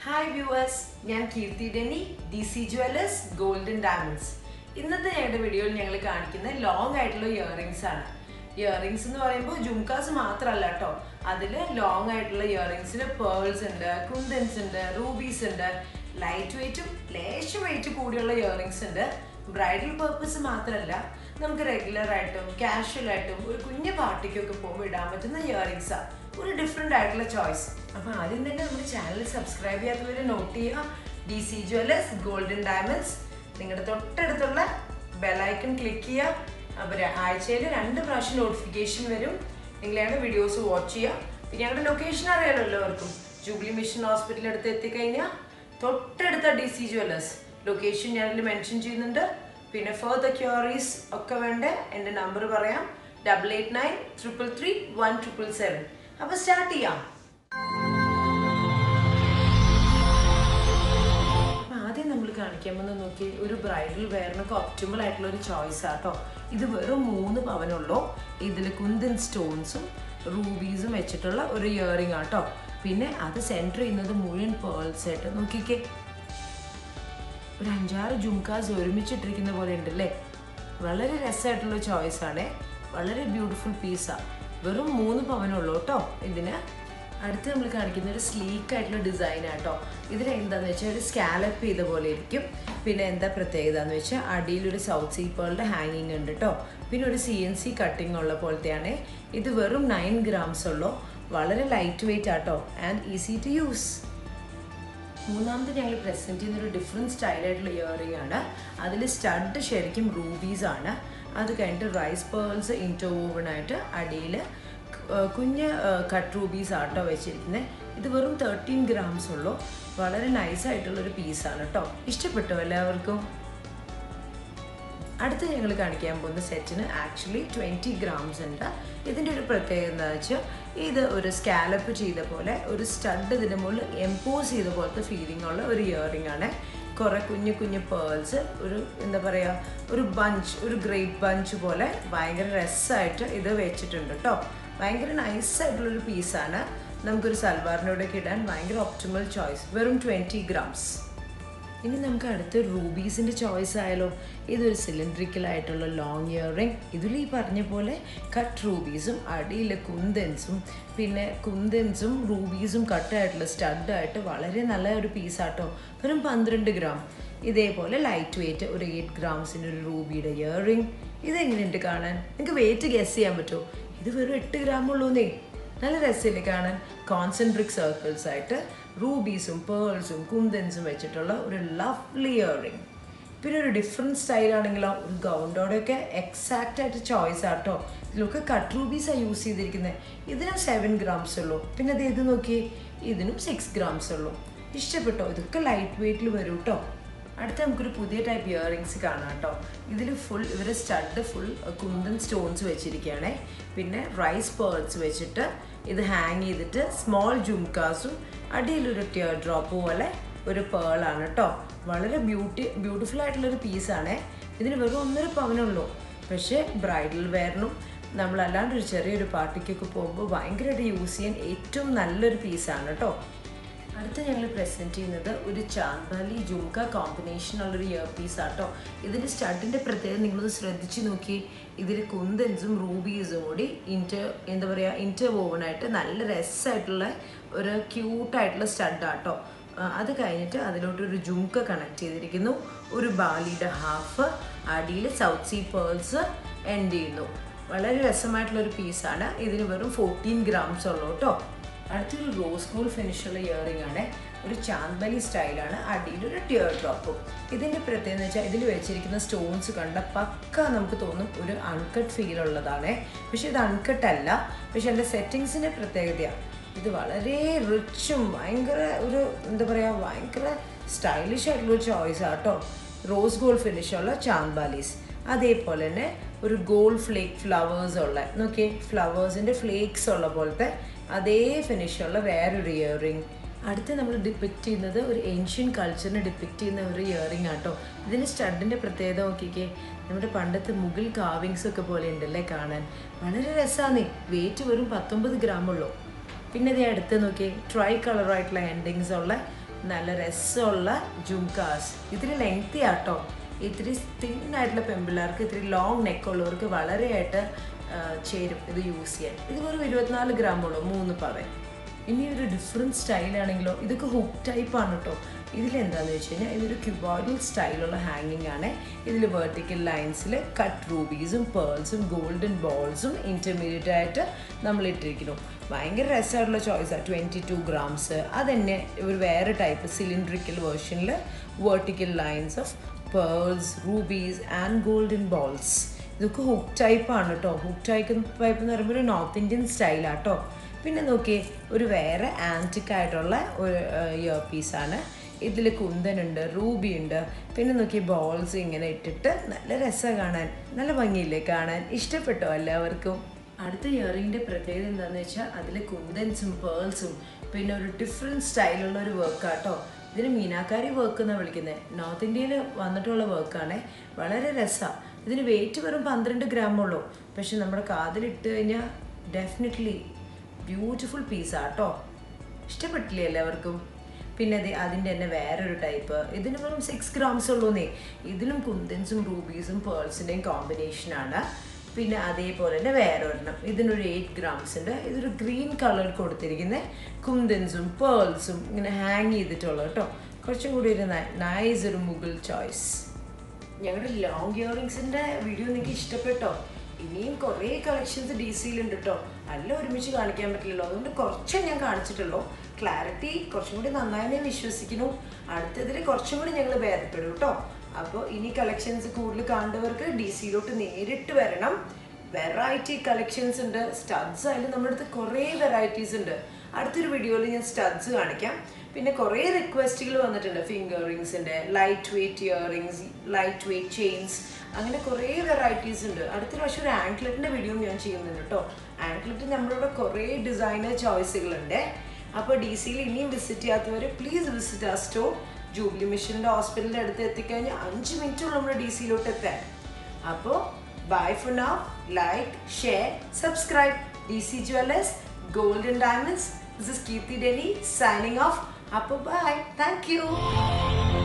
hi viewers ഞാൻ Keerthi Deni D C jewellers golden diamonds ഇന്നത്തെ ഞങ്ങളുടെ വീഡിയോയിൽ ഞങ്ങൾ കാണിക്കുന്ന ലോങ് ആയിട്ടുള്ള ഇയറിങ്സ് ആണ് ഇയറിങ്സ് എന്ന് പറയുമ്പോൾ ജുംകാസ് മാത്രമല്ല കേട്ടോ അതിൽ ലോങ് ആയിട്ടുള്ള ഇയറിങ്സിൽ പേൾസ് ഉണ്ട് കുന്തൻസ് ഉണ്ട് റൂബീസ് ഉണ്ട് ലൈറ്റ് വെയിറ്റും ലേശം വെയിറ്റ് കൂടിയുള്ള ഇയറിങ്സ് ഉണ്ട് ബ്രൈഡൽ പർപ്പസ് മാത്രമല്ല നമുക്ക് റെഗുലർ ആയിട്ടും കാഷ്വൽ ആയിട്ടും ഒരു കുഞ്ഞു പാർട്ടിക്കൊക്കെ പോകുമ്പോൾ ഇടാൻ പറ്റുന്ന ഇയറിങ്സാണ് ഒരു ഡിഫറെൻ്റ് ആയിട്ടുള്ള ചോയ്സ് അപ്പോൾ ആദ്യം തന്നെ നമ്മുടെ ചാനൽ സബ്സ്ക്രൈബ് ചെയ്യാത്തവർ നോട്ട് ചെയ്യുക D C jewellers golden diamonds നിങ്ങളുടെ തൊട്ടടുത്തുള്ള ബെലൈക്കൺ ക്ലിക്ക് ചെയ്യുക അപ്പോൾ ആഴ്ചയിൽ രണ്ട് പ്രാവശ്യം നോട്ടിഫിക്കേഷൻ വരും നിങ്ങൾ ഞങ്ങളുടെ വീഡിയോസ് വാച്ച് ചെയ്യുക പിന്നെ ഞങ്ങളുടെ ലൊക്കേഷൻ അറിയാലോ എല്ലാവർക്കും ജൂബിലി മിഷൻ ഹോസ്പിറ്റൽ അടുത്ത് എത്തിക്കഴിഞ്ഞാൽ തൊട്ടടുത്ത ഡി സി ജ്വല്ലേഴ്സ് ലൊക്കേഷൻ ഞാനിൽ മെൻഷൻ ചെയ്യുന്നുണ്ട് പിന്നെ ഫർദർ ക്യൂറീസ് ഒക്കെ വേണ്ട എൻ്റെ നമ്പർ പറയാം double eight nine triple three one triple seven അപ്പോൾ സ്റ്റാർട്ട് ചെയ്യാം അപ്പൊ ആദ്യം നമ്മൾ കാണിക്കാൻ വന്ന് നോക്കി ഒരു ബ്രൈഡൽ വെയറിനൊക്കെ ഒപ്റ്റിമൽ ആയിട്ടുള്ള ഒരു ചോയ്സ് ആട്ടോ ഇത് വെറും മൂന്ന് പവനുള്ളൂ ഇതിൽ കുന്തൻ സ്റ്റോൺസും റൂബീസും വെച്ചിട്ടുള്ള ഒരു ഇയറിംഗ് ആട്ടോ പിന്നെ അത് സെൻറ്റർ ചെയ്യുന്നത് മുഴുവൻ പേൾസ് ആയിട്ട് നോക്കിക്കേ ഒരു അഞ്ചാറ് ജുംകാസ് ഒരുമിച്ചിട്ടിരിക്കുന്ന പോലെ ഉണ്ടല്ലേ വളരെ രസമായിട്ടുള്ള ചോയ്സ് ആണ് വളരെ ബ്യൂട്ടിഫുൾ പീസാണ് വെറും മൂന്ന് പവനുള്ളൂ കേട്ടോ ഇതിന് അടുത്ത് നമ്മൾ കാണിക്കുന്ന ഒരു സ്ലീക്ക് ആയിട്ടുള്ള ഡിസൈൻ ആട്ടോ ഇതിൽ എന്താന്ന് വെച്ചാൽ ഒരു സ്കാലപ്പ് ചെയ്ത പോലെ ഇരിക്കും പിന്നെ എന്താ പ്രത്യേകത എന്ന് വെച്ചാൽ അടിയിൽ ഒരു സൗത്ത് സീ പേളുടെ ഹാങ്ങിങ് ഉണ്ട് കേട്ടോ പിന്നെ ഒരു സി എൻ സി കട്ടിങ് ഉള്ള പോലത്തെയാണ് ഇത് വെറും നയൻ ഗ്രാംസ് ഉള്ളൂ വളരെ light weight auto and easy to use മൂന്നാമത് ഞങ്ങൾ പ്രസൻറ്റ് ചെയ്യുന്ന ഒരു ഡിഫറെൻറ്റ് സ്റ്റൈലായിട്ടുള്ള ഇയറിംഗ് ആണ് അതിൽ സ്റ്റഡ് ശരിക്കും റൂബീസ് ആണ് അത് കഴിഞ്ഞിട്ട് റൈസ് പേൾസ് ഇൻറ്റർവോവൺ ആയിട്ട് അടിയിൽ കുഞ്ഞ് കട്ട് റൂബീസ് ആട്ടോ വെച്ചിരിക്കുന്നത് ഇത് വെറും തേർട്ടീൻ ഗ്രാംസ് ഉള്ളൂ വളരെ നൈസായിട്ടുള്ളൊരു പീസാണ് കേട്ടോ ഇഷ്ടപ്പെട്ടോ എല്ലാവർക്കും അടുത്ത് ഞങ്ങൾ കാണിക്കാൻ പോകുന്ന സെറ്റിന് ആക്ച്വലി ട്വൻറ്റി ഗ്രാംസ് ഉണ്ട് ഇതിൻ്റെ ഒരു പ്രത്യേകത എന്താ വെച്ചാൽ ഇത് ഒരു സ്കാലപ്പ് ചെയ്ത പോലെ ഒരു സ്റ്റഡ് ഇതിൻ്റെ മുകളിൽ എംപോസ് ചെയ്ത പോലത്തെ ഫീലിംഗ് ഉള്ള ഒരു ഇയറിംഗ് ആണ് കുറേ കുഞ്ഞു കുഞ്ഞു പേൾസ് ഒരു എന്താ പറയുക ഒരു ബഞ്ച് ഒരു ഗ്രേറ്റ് ബഞ്ച് പോലെ ഭയങ്കര രസമായിട്ട് ഇത് വെച്ചിട്ടുണ്ട് കേട്ടോ ഭയങ്കര നൈസായിട്ടുള്ളൊരു പീസാണ് നമുക്കൊരു സൽവാറിനോടൊക്കെ ഇടാൻ ഭയങ്കര ഒപ്റ്റിമൽ ചോയ്സ് വെറും ട്വൻറ്റി ഗ്രാംസ് ഇനി നമുക്ക് അടുത്ത റൂബീസിൻ്റെ ചോയ്സ് ആയാലോ ഇതൊരു സിലിണ്ട്രിക്കൽ ആയിട്ടുള്ള ലോങ് ഇയറിംഗ് ഇതിൽ ഈ പറഞ്ഞ പോലെ കട്ട് റൂബീസും അടിയിൽ കുന്തൻസും പിന്നെ കുന്തൻസും റൂബീസും കട്ടായിട്ടുള്ള സ്റ്റഡായിട്ട് വളരെ നല്ല ഒരു പീസാട്ടോ വെറും പന്ത്രണ്ട് ഗ്രാം ഇതേപോലെ ലൈറ്റ് വെയിറ്റ് ഒരു എയ്റ്റ് ഗ്രാംസിൻ്റെ ഒരു റൂബിയുടെ ഇയറിംഗ് ഇതെങ്ങനെയുണ്ട് കാണാൻ നിങ്ങൾക്ക് വെയിറ്റ് ഗസ് ചെയ്യാൻ പറ്റുമോ ഇത് വെറും എട്ട് ഗ്രാം ഉള്ളൂന്നേ നല്ല രസമില്ലേ കാണാൻ കോൺസെൻട്രിക് സർക്കിൾസ് ആയിട്ട് റൂബീസും പേൾസും കുന്തൻസും വെച്ചിട്ടുള്ള ഒരു ലവ്ലി ഇയറിംഗ് പിന്നെ ഒരു ഡിഫറെൻറ്റ് സ്റ്റൈലാണെങ്കിലോ ഒരു ഗൗണ്ടോടെയൊക്കെ എക്സാക്റ്റ് ആയിട്ട് ചോയ്സ് ആട്ടോ ഇതിലൊക്കെ കട്ട് റൂബീസാണ് യൂസ് ചെയ്തിരിക്കുന്നത് ഇതിനും സെവൻ ഗ്രാംസ് ഉള്ളൂ പിന്നെ അത് ഇത് നോക്കിയേ ഇതിനും സിക്സ് ഗ്രാംസ് ഉള്ളൂ ഇഷ്ടപ്പെട്ടോ ഇതൊക്കെ ലൈറ്റ് വെയിറ്റിൽ വരും കേട്ടോ അടുത്ത നമുക്കൊരു പുതിയ ടൈപ്പ് ഇയറിങ്സ് കാണാം കേട്ടോ ഇതിൽ ഫുൾ ഇവരെ സ്റ്റഡ് ഫുൾ കുന്തൻ സ്റ്റോൺസ് വെച്ചിരിക്കുകയാണേ പിന്നെ റൈസ് പേൾസ് വെച്ചിട്ട് ഇത് ഹാങ് ചെയ്തിട്ട് സ്മോൾ ജുംകാസും അടിയിലൊരു ടിയർ ഡ്രോപ്പ് പോലെ ഒരു പേളാണ് കേട്ടോ വളരെ ബ്യൂട്ടി ബ്യൂട്ടിഫുൾ ആയിട്ടുള്ളൊരു പീസാണേ ഇതിന് വെറും ഒന്നര പവനുള്ളൂ പക്ഷേ ബ്രൈഡൽ വെയറിനും നമ്മളല്ലാണ്ട് ഒരു ചെറിയൊരു പാർട്ടിക്കൊക്കെ പോകുമ്പോൾ ഭയങ്കരമായിട്ട് യൂസ് ചെയ്യാൻ ഏറ്റവും നല്ലൊരു പീസാണ് കേട്ടോ അടുത്ത ഞങ്ങൾ പ്രസൻറ്റ് ചെയ്യുന്നത് ഒരു ചാന്താലി ജുംക കോമ്പിനേഷൻ ഉള്ളൊരു ഇയർ പീസ് ആട്ടോ ഇതിൻ്റെ സ്റ്റഡിൻ്റെ പ്രത്യേകത നിങ്ങളൊന്ന് ശ്രദ്ധിച്ച് നോക്കി ഇതിൽ കുന്തൻസും റൂബീസും കൂടി ഇൻറ്റർ എന്താ പറയുക ഇൻറ്റർ വോവനായിട്ട് നല്ല രസമായിട്ടുള്ള ഒരു ക്യൂട്ടായിട്ടുള്ള സ്റ്റഡാട്ടോ അത് കഴിഞ്ഞിട്ട് അതിലോട്ട് ഒരു ജുംക കണക്ട് ചെയ്തിരിക്കുന്നു ഒരു ബാലിയുടെ ഹാഫ് അടിയിൽ സൗത്ത് സീ പേൾസ് എൻഡ് ചെയ്യുന്നു വളരെ രസമായിട്ടുള്ളൊരു പീസാണ് ഇതിന് വെറും ഫോർട്ടീൻ ഗ്രാംസ് ഉള്ളൂ കേട്ടോ അടുത്തൊരു റോസ് ഗോൾഡ് ഫിനിഷുള്ള ഇയറിംഗ് ആണ് ഒരു ചാന്ദലി സ്റ്റൈലാണ് അടിയിൽ ഒരു ടിയർ ഡ്രോപ്പും ഇതിൻ്റെ പ്രത്യേകത എന്ന് വെച്ചാൽ ഇതിൽ വെച്ചിരിക്കുന്ന സ്റ്റോൺസ് കണ്ട പക്ക നമുക്ക് തോന്നും ഒരു അൺകട്ട് ഫീൽ ഉള്ളതാണ് പക്ഷെ ഇത് അൺകട്ട് അല്ല പക്ഷെ എൻ്റെ സെറ്റിങ്സിൻ്റെ പ്രത്യേകതയാണ് ഇത് വളരെ റിച്ചും ഭയങ്കര ഒരു എന്താ പറയുക ഭയങ്കര സ്റ്റൈലിഷ് ആയിട്ടുള്ള ചോയ്സ് ആട്ടോ റോസ് ഗോൾഡ് ഫിനിഷുള്ള ചാന്ദാലീസ് അതേപോലെ തന്നെ ഒരു ഗോൾഡ് ഫ്ലേക്ക് ഫ്ലവേഴ്സ് ഉള്ള നോക്കിയേ ഫ്ലവേഴ്സിൻ്റെ ഫ്ലേക്സ് ഉള്ള പോലത്തെ അതേ ഫിനിഷുള്ള വേറൊരു ഇയറിംഗ് അടുത്ത് നമ്മൾ ഡിപ്പിക്റ്റ് ചെയ്യുന്നത് ഒരു ഏൻഷ്യൻ കൾച്ചറിനെ ഡിപ്പിക്റ്റ് ചെയ്യുന്ന ഒരു ഇയറിംഗ് ആട്ടോ ഇതിന് സ്റ്റഡിൻ്റെ പ്രത്യേകത നോക്കിക്കേ നമ്മുടെ പണ്ടത്തെ മുഗൾ കാവിങ്സ് ഒക്കെ പോലെ ഉണ്ടല്ലേ കാണാൻ വളരെ രസമാണ് വെയിറ്റ് വെറും പത്തൊമ്പത് ഗ്രാം ഉള്ളൂ പിന്നെ ഇത് അടുത്ത് നോക്കി ട്രൈ കളറായിട്ടുള്ള എൻഡിങ്സ് ഉള്ള നല്ല രസമുള്ള ജുംകാസ് ഇതിൽ ലെങ്തി ആട്ടോ ഇത്തിരി തിന്നായിട്ടുള്ള പെൺപിള്ളേർക്ക് ഇത്തിരി ലോങ് നെക്ക് ഉള്ളവർക്ക് വളരെയായിട്ട് ആ, ചേരും ഇത് യൂസ് ചെയ്യാൻ ഇത് വെറും ഇരുപത്തിനാല് ഗ്രാം ഉള്ളൂ മൂന്ന് പവൻ ഇനി ഒരു ഡിഫറെൻറ്റ് സ്റ്റൈലാണെങ്കിലോ ഇതൊക്കെ ഹുക്ക് ടൈപ്പ് ആണ് കേട്ടോ ഇതിലെന്താണെന്ന് വെച്ച് കഴിഞ്ഞാൽ ഇതൊരു ക്യൂബോയിഡൽ സ്റ്റൈലുള്ള ഹാങ്ങിങ് ആണ് ഇതിൽ വെർട്ടിക്കൽ ലൈൻസിൽ കട്ട് റൂബീസും പേൾസും ഗോൾഡൻ ബോൾസും ഇൻറ്റർമീഡിയറ്റ് ആയിട്ട് നമ്മൾ ഇട്ടിരിക്കുന്നു ഭയങ്കര രസമായിട്ടുള്ള ചോയ്സാണ് ട്വൻറ്റി ടു ഗ്രാംസ് അതന്നെ ഒരു വേറെ ടൈപ്പ് സിലിണ്ട്രിക്കൽ വേർഷനിൽ vertical lines of pearls rubies and golden balls ഇതൊക്കെ ഹുക്ക് ടൈപ്പ് ആണ് കേട്ടോ ഹുക്ക് ടൈപ്പ് ടൈപ്പ് എന്ന് പറയുമ്പോൾ ഒരു നോർത്ത് ഇന്ത്യൻ സ്റ്റൈലാട്ടോ പിന്നെ നോക്കിയേ ഒരു വേറെ ആൻറ്റിക് ആയിട്ടുള്ള ഒരു ഇയർ പീസാണ് ഇതിൽ കുന്തനുണ്ട് റൂബി ഉണ്ട് പിന്നെ നോക്കി ബോൾസ് ഇങ്ങനെ ഇട്ടിട്ട് നല്ല രസമാണ് കാണാൻ നല്ല ഭംഗിയില്ലേ കാണാൻ ഇഷ്ടപ്പെട്ടോ എല്ലാവർക്കും അടുത്ത ഇയറിങ്ങിൻ്റെ പ്രത്യേകത എന്താണെന്ന് വെച്ചാൽ അതിൽ കുന്തൻസും പേൾസും പിന്നെ ഒരു ഡിഫറെൻറ്റ് സ്റ്റൈലുള്ള ഒരു വർക്കാട്ടോ ഇതിന് മീനാക്കാരി വർക്ക് എന്നാണ് വിളിക്കുന്നത് നോർത്ത് ഇന്ത്യയിൽ വന്നിട്ടുള്ള വർക്കാണ് വളരെ രസമാണ് ഇതിന് വെയിറ്റ് വെറും പന്ത്രണ്ട് ഗ്രാമുള്ളൂ പക്ഷെ നമ്മുടെ കാതിലിട്ട് കഴിഞ്ഞാൽ ഡെഫിനറ്റ്ലി ബ്യൂട്ടിഫുൾ പീസാട്ടോ ഇഷ്ടപ്പെട്ടില്ലേ എല്ലാവർക്കും പിന്നെ അത് അതിൻ്റെ തന്നെ വേറൊരു ടൈപ്പ് ഇതിന് വെറും സിക്സ് ഗ്രാംസ് ഉള്ളൂന്നേ ഇതിലും കുന്തൻസും റൂബീസും പേൾസിൻ്റെയും കോമ്പിനേഷനാണ് പിന്നെ അതേപോലെ തന്നെ വേറെ ഒരെണ്ണം ഇതിനൊരു എയ്റ്റ് ഗ്രാംസ് ഉണ്ട് ഇതൊരു ഗ്രീൻ കളർ കൊടുത്തിരിക്കുന്ന കുന്തൻസും പേൾസും ഇങ്ങനെ ഹാങ് ചെയ്തിട്ടുള്ളത് കേട്ടോ കുറച്ചും കൂടി ഒരു നൈസ് ഒരു മുഗൾ ചോയ്സ് ഞങ്ങളുടെ ലോങ് ഇയറിങ്സിൻ്റെ വീഡിയോ നിങ്ങൾക്ക് ഇഷ്ടപ്പെട്ടോ ഇനിയും കുറേ കളക്ഷൻസ് ഡി സിയിലുണ്ട് കേട്ടോ എല്ലാം ഒരുമിച്ച് കാണിക്കാൻ പറ്റില്ലല്ലോ അതുകൊണ്ട് കുറച്ചേ ഞാൻ കാണിച്ചിട്ടുള്ളൂ ക്ലാരിറ്റി കുറച്ചും കൂടി നന്നായി ഞാൻ വിശ്വസിക്കുന്നു അടുത്തതിൽ കുറച്ചും കൂടി ഞങ്ങൾ ഭേദപ്പെടും കേട്ടോ അപ്പോൾ ഇനി കളക്ഷൻസ് കൂടുതൽ കാണേണ്ടവർക്ക് ഡി സിയിലോട്ട് നേരിട്ട് വരണം വെറൈറ്റി കളക്ഷൻസ് ഉണ്ട് സ്റ്റഡ്സ് ആയാലും നമ്മുടെ അടുത്ത് കുറേ വെറൈറ്റീസ് ഉണ്ട് അടുത്തൊരു വീഡിയോയിൽ ഞാൻ സ്റ്റഡ്സ് കാണിക്കാം പിന്നെ കുറേ റിക്വസ്റ്റുകൾ വന്നിട്ടുണ്ട് ഫിംഗർ റിങ്സിൻ്റെ light weight earrings light weight chains അങ്ങനെ കുറേ വെറൈറ്റീസ് ഉണ്ട് അടുത്ത പ്രാവശ്യം ഒരു ആങ്ക്ലെറ്റിൻ്റെ വീഡിയോ ഞാൻ ചെയ്യുന്നുണ്ട് കേട്ടോ ആങ്ക്ലെറ്റ് നമ്മളിവിടെ കുറേ ഡിസൈനർ ചോയ്സുകളുണ്ട് അപ്പോൾ ഡി സിയിൽ ഇനിയും വിസിറ്റ് ചെയ്യാത്തവർ പ്ലീസ് വിസിറ്റ് ആ സ്റ്റോർ ജൂബിലി മിഷൻ്റെ ഹോസ്പിറ്റലിൻ്റെ അടുത്ത് എത്തിക്കഴിഞ്ഞാൽ അഞ്ച് മിനിറ്റുള്ള നമ്മുടെ ഡി സിയിലോട്ട് എത്താൻ അപ്പോൾ bye for now like share subscribe D C jewellers golden diamonds this is Keerthi Deni signing off അപ്പോൾ ബൈ താങ്ക് യു